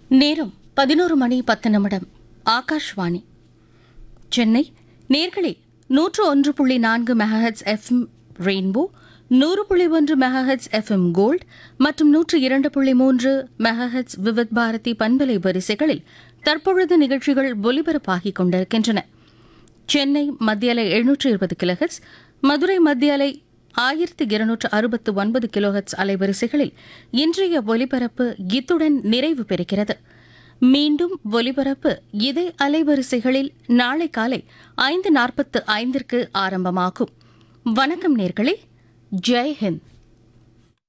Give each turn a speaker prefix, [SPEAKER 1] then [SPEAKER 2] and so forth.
[SPEAKER 1] நேரம் பதினோரு மணி பத்து நிமிடம் ஆகாஷ்வாணி சென்னை நேர்களே நூற்று ஒன்று புள்ளி நான்கு மெகாஹெட்ஸ் எஃப்எம் ரெயின்போ நூறு புள்ளி ஒன்று மெகாஹெட்ஸ் எஃப்எம் கோல்ட் மற்றும் நூற்று இரண்டு புள்ளி மூன்று மெகாஹெட்ஸ் விவித் பாரதி பண்பலை வரிசைகளில் தற்பொழுது நிகழ்ச்சிகள் ஒலிபரப்பாகிக் கொண்டிருக்கின்றன சென்னை மத்திய அலை எழுநூற்று இருபது கிலோஹெட்ஸ் மதுரை மத்திய அலை ஆயிரத்தி இருநூற்று அறுபத்து ஒன்பது கிலோஹெட்ஸ் அலைவரிசைகளில் இன்றைய ஒலிபரப்பு இத்துடன் நிறைவு பெறுகிறது மீண்டும் ஒலிபரப்பு இதே அலைவரிசைகளில் நாளை காலை ஐந்து நாற்பத்து ஐந்திற்கு ஆரம்பமாகும் வணக்கம் நேர்களே ஜெய் ஹிந்த்